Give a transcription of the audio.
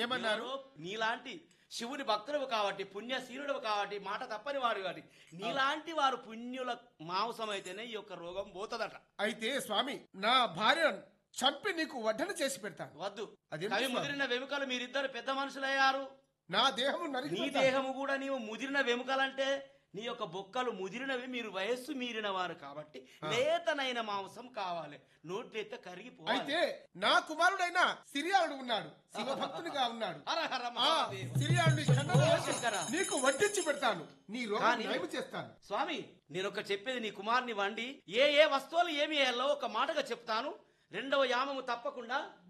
ఏమన్నారు? ఎవరో నీలాంటి శివుని భక్తుడు కాబట్టి పుణ్యశీలుడు కాబట్టి మాట తప్పని వాడు కాబట్టి నీలాంటి వారు పుణ్యుల మాంసం అయితేనే ఈ యొక్క రోగం పోతదట అయితే స్వామి నా భార్యను చంపి నీకు వడ్డన చేసి పెడతాను వద్దు అదేంటి కవి స్వామి? ముదిరిన వెముకలు మీరిద్దరు పెద్ద మనుషులయ్యారు నా దేహము నరికి నీ పెడతాను. దేహము కూడా నీవు ముదిరిన వెముకలంటే నీ యొక్క బొక్కలు ముదిరినవి మీరు వయస్సు మీరిన వారు కాబట్టి లేతనైన మాంసం కావాలి నోట్లెత్త కరిగిపోవాలి అయితే నా కుమారుడైన సిరియాడు ఉన్నాడు శివభక్తునిగా ఉన్నాడు హర హర ఆ మహాదేవ. సిరియాడుని కన్నులు వేసి శంకర. నీకు వడ్డించి పెడతాను నీ రోగం కానీ- నయం చేస్తాను స్వామి నేను ఒక చెప్పేది నీ కుమార్ని వండి ఏ ఏ వస్తువులు ఏమి వేయాలో ఒక మాటగా చెప్తాను రెండవ యామము తప్పకుండా